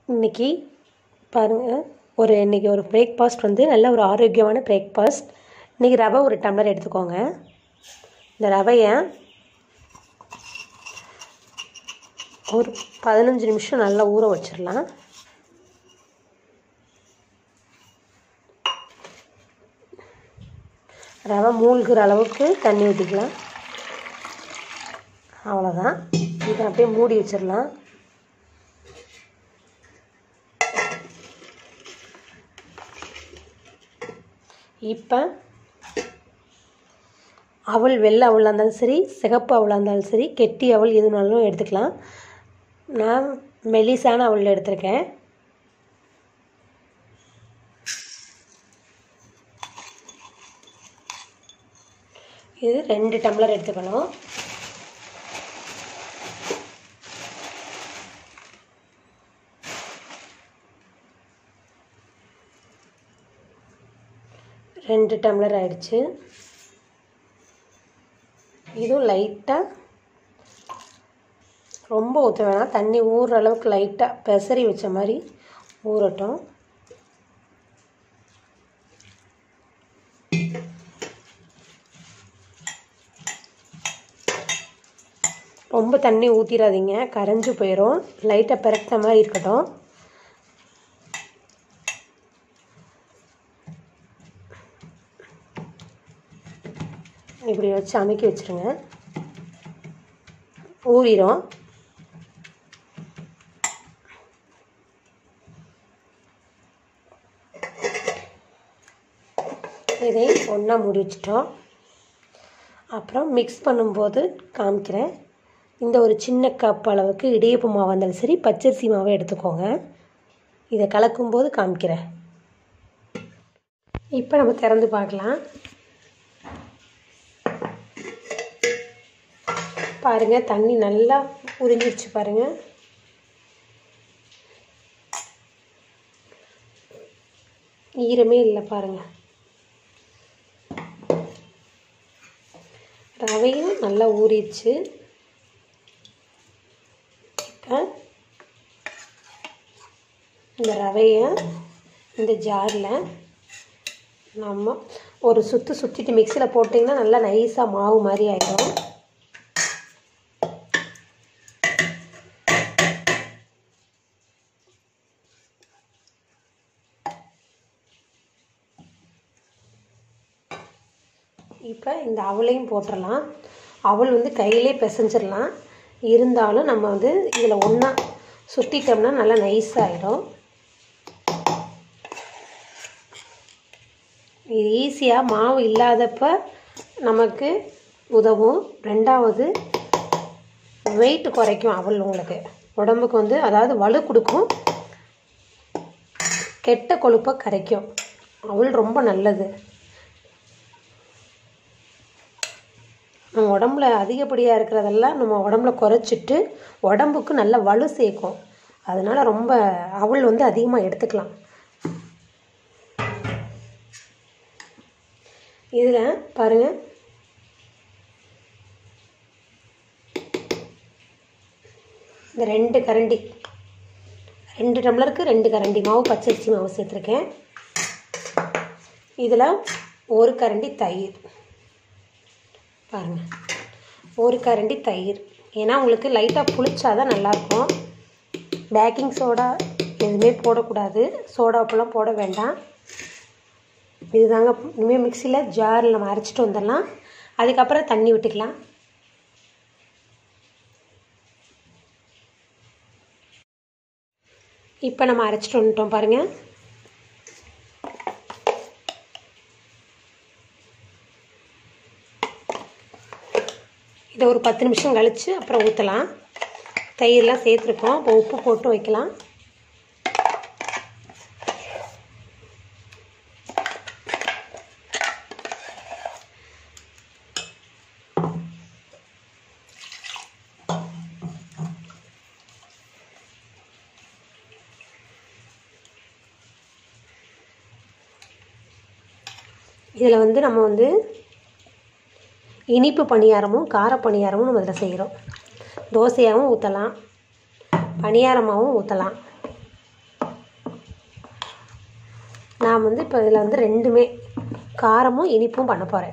இன்றைக்கி பாருங்கள் ஒரு இன்றைக்கி ஒரு பிரேக்ஃபாஸ்ட் வந்து நல்ல ஒரு ஆரோக்கியமான பிரேக்ஃபாஸ்ட் இன்றைக்கி ரவை ஒரு டம்ளர் எடுத்துக்கோங்க இந்த ரவையை ஒரு பதினஞ்சு நிமிஷம் நல்லா ஊற வச்சிடலாம் ரவை மூழ்கிற அளவுக்கு தண்ணி ஊற்றிக்கலாம் அவ்வளோதான் இதை அப்படியே மூடி வச்சிடலாம் இப்போ அவல் வெள்ளை அவளாக இருந்தாலும் சரி சிகப்பு அவளாக இருந்தாலும் சரி கெட்டி அவல் எதுனாலும் எடுத்துக்கலாம் நான் மெலிசான அவல் எடுத்திருக்கேன் இது ரெண்டு டம்ளர் எடுத்துக்கணும் ரெண்டு டம்ளர் ஆயிடுச்சு இதுவும் லைட்டாக ரொம்ப ஊற்ற வேணாம் தண்ணி ஊறுற அளவுக்கு லைட்டாக பெசரி வச்ச மாதிரி ஊறட்டும் ரொம்ப தண்ணி ஊற்றிடாதீங்க கரைஞ்சி போயிடும் லைட்டாக பெரட்டின மாதிரி இருக்கட்டும் இப்படி வச்சு அமைக்கி வச்சுருங்க ஊறிடும் இதை ஒன்றா மூடி வச்சிட்டோம் அப்புறம் மிக்ஸ் பண்ணும்போது காமிக்கிறேன் இந்த ஒரு சின்ன கப் அளவுக்கு இடியப்பு மாவு இருந்தாலும் சரி பச்சரிசி மாவை எடுத்துக்கோங்க இதை கலக்கும்போது காமிக்கிறேன் இப்போ நம்ம திறந்து பார்க்கலாம் பாருங்கள் தண்ணி நல்லா உறிஞ்சிருச்சு பாருங்கள் ஈரமே இல்லை பாருங்கள் ரவையும் நல்லா ஊறிடுச்சு இப்போ இந்த ரவையை இந்த ஜாரில் நம்ம ஒரு சுற்று சுற்றிட்டு மிக்சியில் போட்டிங்கன்னா நல்லா நைஸாக மாவு மாதிரி ஆகிடும் இப்போ இந்த அவளையும் போட்டுடலாம் அவள் வந்து கையிலே பிசைஞ்சிடலாம் இருந்தாலும் நம்ம வந்து இதில் ஒன்றா சுற்றிட்டோம்னா நல்லா நைஸாகிடும் இது ஈஸியாக மாவு இல்லாதப்ப நமக்கு உதவும் ரெண்டாவது வெயிட் குறைக்கும் அவள் உங்களுக்கு உடம்புக்கு வந்து அதாவது வலு கொடுக்கும் கெட்ட கொழுப்பை கரைக்கும் அவள் ரொம்ப நல்லது நம்ம உடம்புல அதிகப்படியாக இருக்கிறதெல்லாம் நம்ம உடம்புல குறைச்சிட்டு உடம்புக்கு நல்ல வலு சேர்க்கும் அதனால் ரொம்ப அவள் வந்து அதிகமாக எடுத்துக்கலாம் இதில் பாருங்கள் இந்த ரெண்டு கரண்டி ரெண்டு டம்ளருக்கு ரெண்டு கரண்டி மாவு பச்சரிசி மாவு சேர்த்துருக்கேன் இதில் ஒரு கரண்டி தயிர் பாருங்கள் ஒரு கரண்டி தயிர் ஏன்னா உங்களுக்கு லைட்டாக புளிச்சாதான் நல்லாயிருக்கும் பேக்கிங் சோடா எதுவுமே போடக்கூடாது சோடா உப்புலாம் போட வேண்டாம் இதுதாங்க இனிமேல் மிக்சியில் ஜாரில் நம்ம அரைச்சிட்டு வந்துடலாம் அதுக்கப்புறம் தண்ணி விட்டுக்கலாம் இப்போ நம்ம அரைச்சிட்டு வந்துட்டோம் பாருங்கள் இதை ஒரு பத்து நிமிஷம் கழித்து அப்புறம் ஊற்றலாம் தயிர்லாம் சேர்த்துருக்கோம் இப்போ உப்பு போட்டு வைக்கலாம் இதில் வந்து நம்ம வந்து இனிப்பு பணியாரமும் கார பணியாரமும் நம்ம இதில் செய்கிறோம் தோசையாகவும் ஊற்றலாம் பணியாரமாகவும் ஊற்றலாம் நான் வந்து இப்போ இதில் வந்து ரெண்டுமே காரமும் இனிப்பும் பண்ண போகிறேன்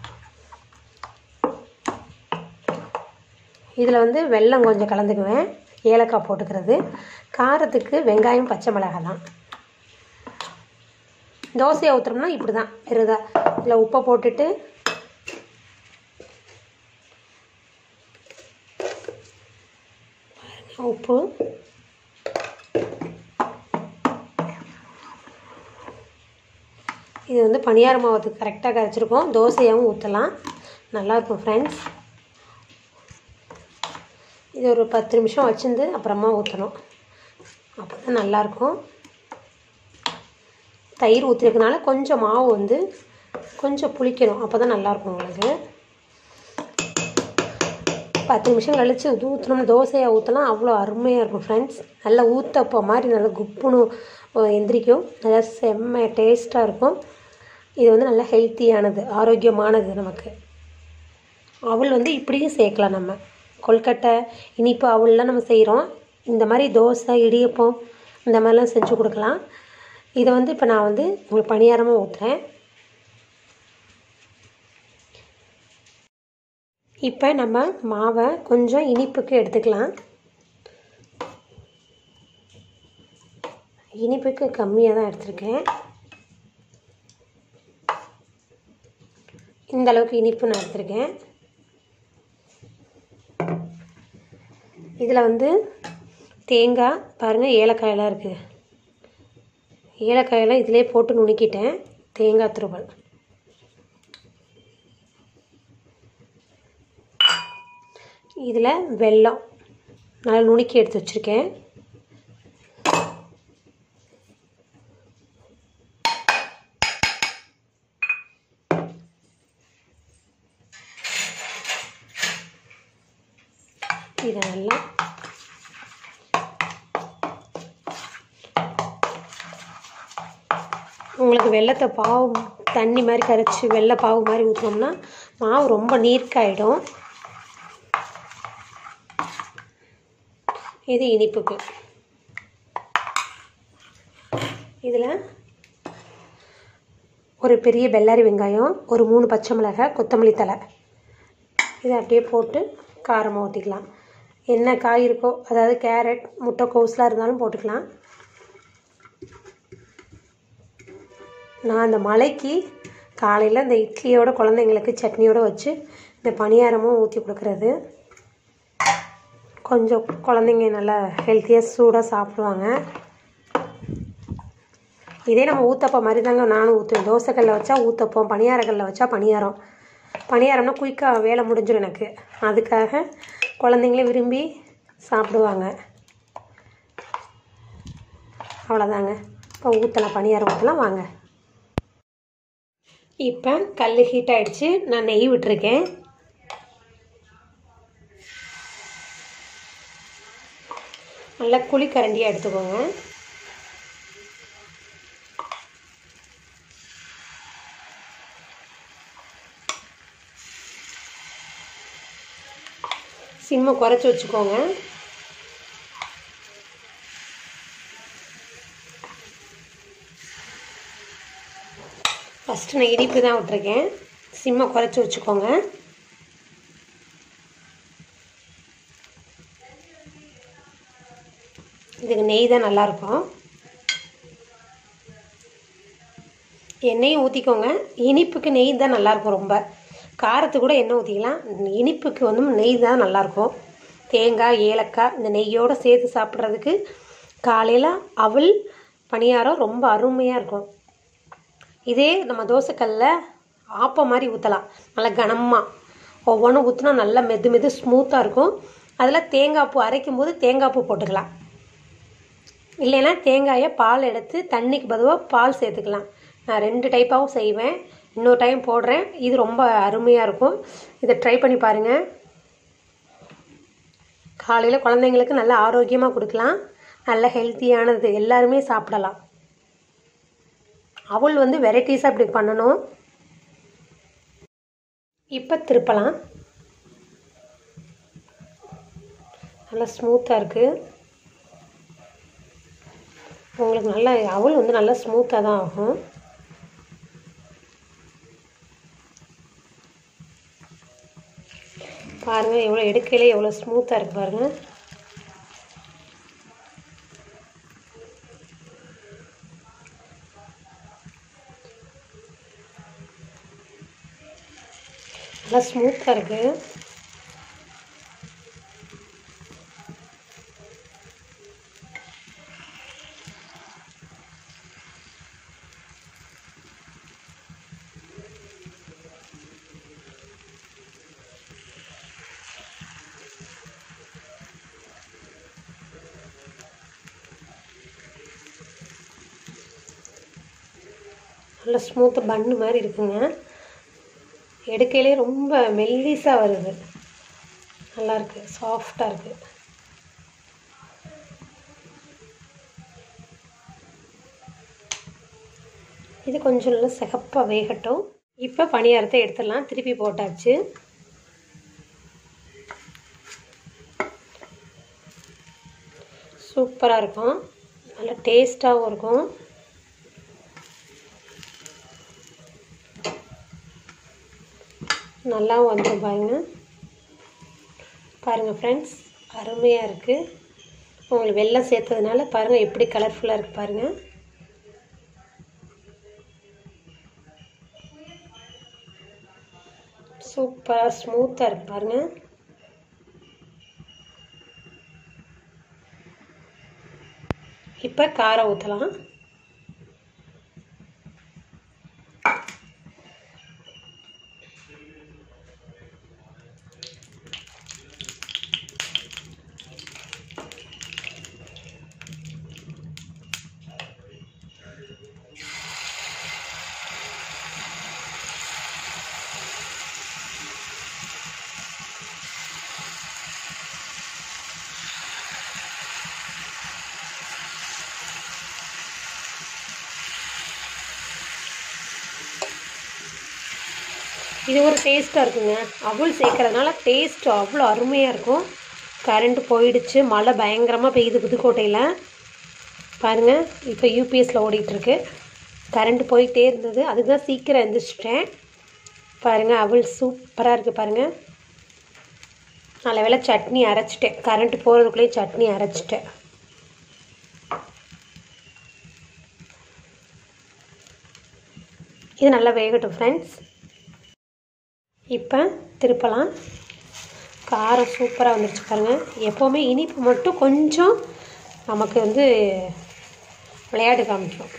இதில் வந்து வெல்லம் கொஞ்சம் கலந்துக்குவேன் ஏலக்காய் போட்டுக்கிறது காரத்துக்கு வெங்காயம் பச்சை மிளகாய் தான் தோசையை ஊற்றுறோம்னா இப்படி தான் வெறுதா இதில் உப்பை போட்டுட்டு உப்பு இது வந்து பணியார மாவுக்கு கரெக்டாக கரைச்சிருக்கோம் தோசையாகவும் ஊற்றலாம் நல்லாயிருக்கும் ஃப்ரெண்ட்ஸ் இது ஒரு பத்து நிமிஷம் வச்சிருந்து அப்புறமா ஊற்றணும் அப்போ தான் நல்லாயிருக்கும் தயிர் ஊற்றிருக்கனால கொஞ்சம் மாவு வந்து கொஞ்சம் புளிக்கணும் அப்போ தான் நல்லாயிருக்கும் உங்களுக்கு பத்து நிமிஷம் கழித்து இது ஊற்றினோம்னா தோசையை ஊற்றலாம் அவ்வளோ அருமையாக இருக்கும் ஃப்ரெண்ட்ஸ் நல்லா ஊற்றப்போ மாதிரி நல்லா குப்புன்னு எந்திரிக்கும் நல்லா செம்ம டேஸ்ட்டாக இருக்கும் இது வந்து நல்லா ஹெல்த்தியானது ஆரோக்கியமானது நமக்கு அவள் வந்து இப்படியும் சேர்க்கலாம் நம்ம கொல்கட்டை இனிப்பு அவல்லாம் நம்ம செய்கிறோம் இந்த மாதிரி தோசை இடியப்பம் இந்த மாதிரிலாம் செஞ்சு கொடுக்கலாம் இதை வந்து இப்போ நான் வந்து உங்களுக்கு பணியாரமாக ஊற்றுறேன் இப்போ நம்ம மாவை கொஞ்சம் இனிப்புக்கு எடுத்துக்கலாம் இனிப்புக்கு கம்மியாக தான் எடுத்திருக்கேன் இந்த அளவுக்கு இனிப்பு நான் எடுத்திருக்கேன் இதில் வந்து தேங்காய் பாருங்கள் ஏலக்காயெல்லாம் இருக்குது ஏலக்காயெல்லாம் இதிலே போட்டு நுணுக்கிட்டேன் தேங்காய் துருவல் இதில் வெல்லம் நல்லா நுணுக்கி எடுத்து வச்சுருக்கேன் இதை நல்லா உங்களுக்கு வெள்ளத்தை பாவு தண்ணி மாதிரி கரைச்சி வெள்ளை பாவு மாதிரி ஊற்றினோம்னா மாவு ரொம்ப நீர்க்காயிடும் இது இனிப்புக்கு இதில் ஒரு பெரிய பெல்லாரி வெங்காயம் ஒரு மூணு பச்சை மிளகாய் கொத்தமல்லி தலை இதை அப்படியே போட்டு காரமாக ஊற்றிக்கலாம் என்ன காய் இருக்கோ அதாவது கேரட் முட்டைக்கோஸ்லாம் இருந்தாலும் போட்டுக்கலாம் நான் அந்த மலைக்கு காலையில் இந்த இட்லியோட குழந்தைங்களுக்கு சட்னியோடு வச்சு இந்த பணியாரமும் ஊற்றி கொடுக்குறது கொஞ்சம் குழந்தைங்க நல்லா ஹெல்த்தியாக சூடாக சாப்பிடுவாங்க இதே நம்ம ஊத்தப்பம் மாதிரி தாங்க நானும் ஊற்றுவேன் தோசைக்கல்லில் வச்சா ஊத்தப்பம் பணியாரக்கல்லில் வச்சா பணியாரம் பணியாரம்னா குயிக்காக வேலை முடிஞ்சிடும் எனக்கு அதுக்காக குழந்தைங்களே விரும்பி சாப்பிடுவாங்க அவ்வளோதாங்க இப்போ ஊற்றலாம் பணியாரம் ஊற்றலாம் வாங்க இப்போ கல் ஹீட் ஆகிடுச்சு நான் நெய் விட்டுருக்கேன் நல்லா குழிக்கரண்டியாக எடுத்துக்கோங்க சிம்மை குறைச்சி வச்சுக்கோங்க ஃபஸ்ட்டு நான் இனிப்பு தான் விட்ருக்கேன் சிம்மை குறைச்சி வச்சுக்கோங்க இதுக்கு நெய் தான் நல்லாயிருக்கும் எண்ணெயும் ஊற்றிக்கோங்க இனிப்புக்கு நெய் தான் நல்லாயிருக்கும் ரொம்ப காரத்துக்கு கூட எண்ணெய் ஊற்றிக்கலாம் இனிப்புக்கு வந்து நெய் தான் நல்லாயிருக்கும் தேங்காய் ஏலக்காய் இந்த நெய்யோடு சேர்த்து சாப்பிட்றதுக்கு காலையில் அவல் பணியாரம் ரொம்ப அருமையாக இருக்கும் இதே நம்ம தோசைக்கல்லில் ஆப்பம் மாதிரி ஊற்றலாம் நல்லா கனமாக ஒவ்வொன்றும் ஊற்றினா நல்லா மெது மெது ஸ்மூத்தாக இருக்கும் அதில் தேங்காய் பூ அரைக்கும் போது தேங்காய் பூ போட்டுக்கலாம் இல்லைன்னா தேங்காயை பால் எடுத்து தண்ணிக்கு பதிலாக பால் சேர்த்துக்கலாம் நான் ரெண்டு டைப்பாகவும் செய்வேன் இன்னொரு டைம் போடுறேன் இது ரொம்ப அருமையாக இருக்கும் இதை ட்ரை பண்ணி பாருங்கள் காலையில் குழந்தைங்களுக்கு நல்ல ஆரோக்கியமாக கொடுக்கலாம் நல்ல ஹெல்த்தியானது எல்லாருமே சாப்பிடலாம் அவள் வந்து வெரைட்டிஸாக இப்படி பண்ணணும் இப்போ திருப்பலாம் நல்லா ஸ்மூத்தாக இருக்குது உங்களுக்கு நல்லா அவல் வந்து நல்லா ஸ்மூத்தாக தான் ஆகும் பாருங்கள் எவ்வளோ எடுக்கையிலே எவ்வளோ ஸ்மூத்தாக இருக்குது பாருங்கள் நல்லா ஸ்மூத்தாக இருக்குது நல்ல ஸ்மூத்து பன்னு மாதிரி இருக்குங்க எடுக்கையிலே ரொம்ப மெல்லிஸாக வருது நல்லாயிருக்கு சாஃப்டாக இருக்குது இது கொஞ்சம் நல்லா சிகப்பாக வேகட்டும் இப்போ பணியாரத்தை எடுத்துடலாம் திருப்பி போட்டாச்சு சூப்பராக இருக்கும் நல்லா டேஸ்ட்டாகவும் இருக்கும் நல்லாவும் வந்துடும் பாருங்க பாருங்கள் ஃப்ரெண்ட்ஸ் அருமையாக இருக்குது உங்களுக்கு வெள்ளம் சேர்த்ததுனால பாருங்கள் எப்படி கலர்ஃபுல்லாக இருக்குது பாருங்கள் சூப்பராக ஸ்மூத்தாக இருக்குது பாருங்கள் இப்போ காரம் ஊற்றலாம் இது ஒரு டேஸ்ட்டாக இருக்குங்க அவள் சேர்க்கறதுனால டேஸ்ட் அவ்வளோ அருமையாக இருக்கும் கரண்ட் போயிடுச்சு மழை பயங்கரமாக பெய்யுது புதுக்கோட்டையில் பாருங்கள் இப்போ யூபிஎஸ்சில் ஓடிட்டுருக்கு கரண்ட் போயிட்டே இருந்தது அதுக்கு தான் சீக்கிரம் எழுந்திரிச்சிட்டேன் பாருங்கள் அவள் சூப்பராக இருக்குது பாருங்கள் நல்ல வேளை சட்னி அரைச்சிட்டேன் கரண்ட் போகிறதுக்குள்ளேயே சட்னி அரைச்சிட்டேன் இது நல்லா வேகட்டும் ஃப்ரெண்ட்ஸ் இப்போ திருப்பலாம் காரம் சூப்பராக வந்துருச்சு பாருங்கள் எப்போவுமே இனிப்பு மட்டும் கொஞ்சம் நமக்கு வந்து விளையாட்டு காமிக்கும்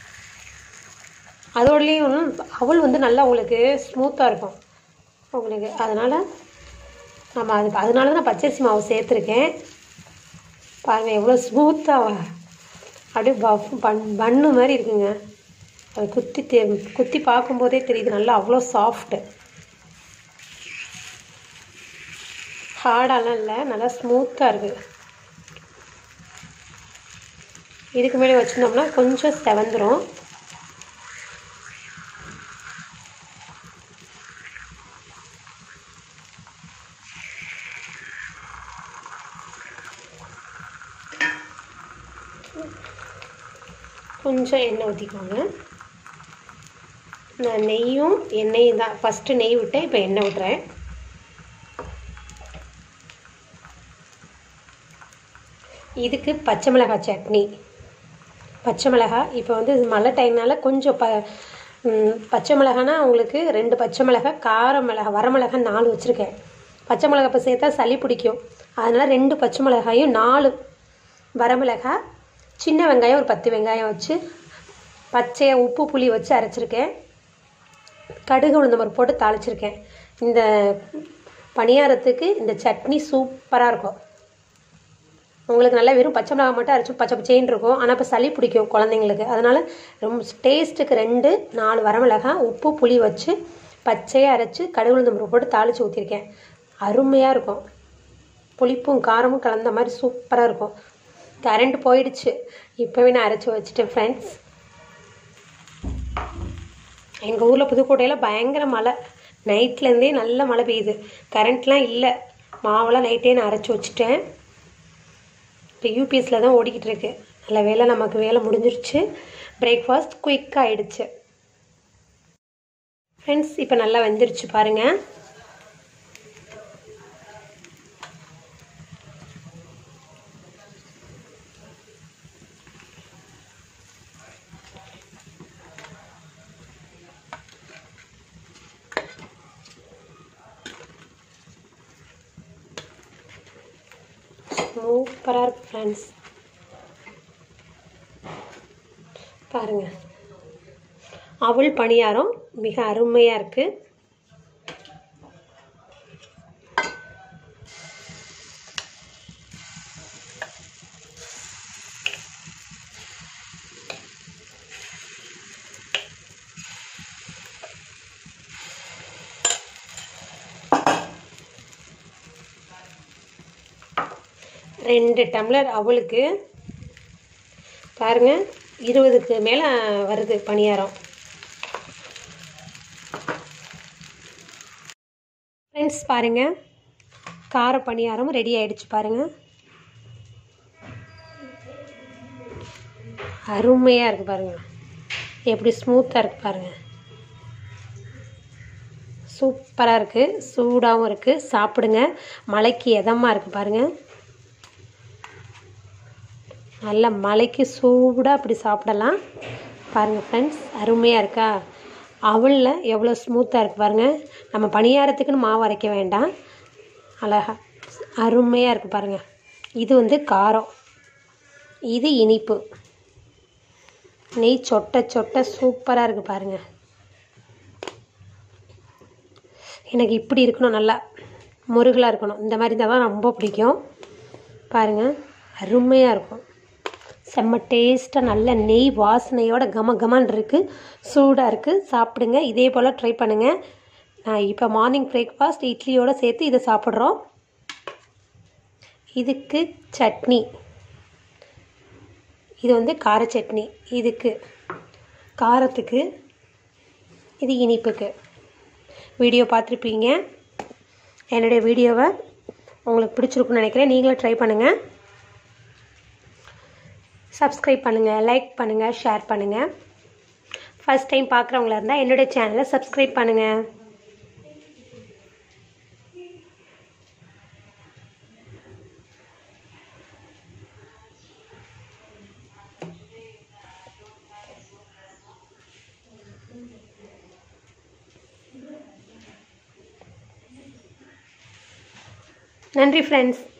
அதோடலேயும் அவள் வந்து நல்லா உங்களுக்கு ஸ்மூத்தாக இருக்கும் உங்களுக்கு அதனால் நம்ம அது அதனால தான் நான் பச்சரிசி மாவு சேர்த்துருக்கேன் பாருங்கள் எவ்வளோ ஸ்மூத்தாக அப்படியே பஃப் பன் பன்னு மாதிரி இருக்குங்க அது குத்தி தே குத்தி பார்க்கும்போதே தெரியுது நல்லா அவ்வளோ சாஃப்ட்டு ஹார்டாலாம் இல்லை நல்லா ஸ்மூத்தாக இருக்குது இதுக்கு மேலே வச்சுருந்தோம்னா கொஞ்சம் செவந்துடும் கொஞ்சம் எண்ணெய் ஊற்றிக்கோங்க நான் நெய்யும் எண்ணெயும் தான் ஃபஸ்ட்டு நெய் விட்டேன் இப்போ எண்ணெய் விட்றேன் இதுக்கு பச்சை மிளகாய் சட்னி பச்சை மிளகாய் இப்போ வந்து மழை டைம்னால கொஞ்சம் ப ம், பச்சை மிளகானா உங்களுக்கு ரெண்டு பச்சை மிளகாய் கார மிளகாய் வரமிளகாய் நாலு வச்சுருக்கேன் பச்சை மிளகாய் இப்போ சேர்த்தா சளி பிடிக்கும் அதனால் ரெண்டு பச்சை மிளகாயும் நாலு வரமிளகாய் சின்ன வெங்காயம் ஒரு பத்து வெங்காயம் வச்சு பச்சையை உப்பு புளி வச்சு அரைச்சிருக்கேன் கடுகு உளுந்த பருப்பு போட்டு தாளிச்சிருக்கேன் இந்த பணியாரத்துக்கு இந்த சட்னி சூப்பராக இருக்கும் உங்களுக்கு நல்லா வெறும் பச்சை மிளகாய் மட்டும் அரைச்சி பச்சை பச்சைன்னு இருக்கும் ஆனால் இப்போ சளி பிடிக்கும் குழந்தைங்களுக்கு அதனால் ரொம்ப டேஸ்ட்டுக்கு ரெண்டு நாலு வரமிளகாய் உப்பு புளி வச்சு பச்சையாக அரைச்சி கடுகு உளுந்தம் பருப்பு போட்டு தாளித்து ஊற்றிருக்கேன் அருமையாக இருக்கும் புளிப்பும் காரமும் கலந்த மாதிரி சூப்பராக இருக்கும் கரண்ட் போயிடுச்சு இப்போவே நான் அரைச்சி வச்சுட்டேன் ஃப்ரெண்ட்ஸ் எங்கள் ஊரில் புதுக்கோட்டையில் பயங்கர மழை நைட்லேருந்தே நல்ல மழை பெய்யுது கரண்ட்லாம் இல்லை மாவெல்லாம் நைட்டே நான் அரைச்சி வச்சுட்டேன் இப்போ யூபிஎஸ்சில் தான் ஓடிக்கிட்டு இருக்கு நல்ல வேலை நமக்கு வேலை முடிஞ்சிருச்சு பிரேக்ஃபாஸ்ட் குயிக் ஆயிடுச்சு ஃப்ரெண்ட்ஸ் இப்போ நல்லா வெந்துருச்சு பாருங்கள் சூப்பராக இருக்கு ஃப்ரெண்ட்ஸ் பாருங்க அவள் பணியாரம் மிக அருமையாக இருக்குது ரெண்டு டம்ளர் அவளுக்கு பாருங்க இருபதுக்கு மேலே வருது பணியாரம் ஃப்ரெண்ட்ஸ் பாருங்க கார பணியாரம் ரெடி ஆயிடுச்சு பாருங்க அருமையாக இருக்குது பாருங்க எப்படி ஸ்மூத்தாக இருக்குது பாருங்க சூப்பராக இருக்குது சூடாகவும் இருக்குது சாப்பிடுங்க மலைக்கு எதமாக இருக்குது பாருங்கள் நல்ல மலைக்கு சூடாக அப்படி சாப்பிடலாம் பாருங்கள் ஃப்ரெண்ட்ஸ் அருமையாக இருக்கா அவளில் எவ்வளோ ஸ்மூத்தாக இருக்குது பாருங்கள் நம்ம பணியாரத்துக்குன்னு மாவு அரைக்க வேண்டாம் அழகா அருமையாக இருக்குது பாருங்கள் இது வந்து காரம் இது இனிப்பு நெய் சொட்ட சொட்ட சூப்பராக இருக்குது பாருங்கள் எனக்கு இப்படி இருக்கணும் நல்லா முருகலாக இருக்கணும் இந்த மாதிரி இருந்தால் தான் ரொம்ப பிடிக்கும் பாருங்கள் அருமையாக இருக்கும் செம்ம டேஸ்ட்டாக நல்ல நெய் வாசனையோட கம கமன் இருக்குது சூடாக இருக்குது சாப்பிடுங்க இதே போல் ட்ரை பண்ணுங்கள் நான் இப்போ மார்னிங் பிரேக்ஃபாஸ்ட் இட்லியோடு சேர்த்து இதை சாப்பிட்றோம் இதுக்கு சட்னி இது வந்து கார சட்னி இதுக்கு காரத்துக்கு இது இனிப்புக்கு வீடியோ பார்த்துருப்பீங்க என்னுடைய வீடியோவை உங்களுக்கு பிடிச்சிருக்குன்னு நினைக்கிறேன் நீங்களும் ட்ரை பண்ணுங்கள் சப்ஸ்கிரைப் பண்ணுங்கள் லைக் பண்ணுங்கள் ஷேர் பண்ணுங்கள் ஃபஸ்ட் டைம் பார்க்குறவங்களா இருந்தால் என்னுடைய சேனலை சப்ஸ்கிரைப் பண்ணுங்கள் நன்றி ஃப்ரெண்ட்ஸ்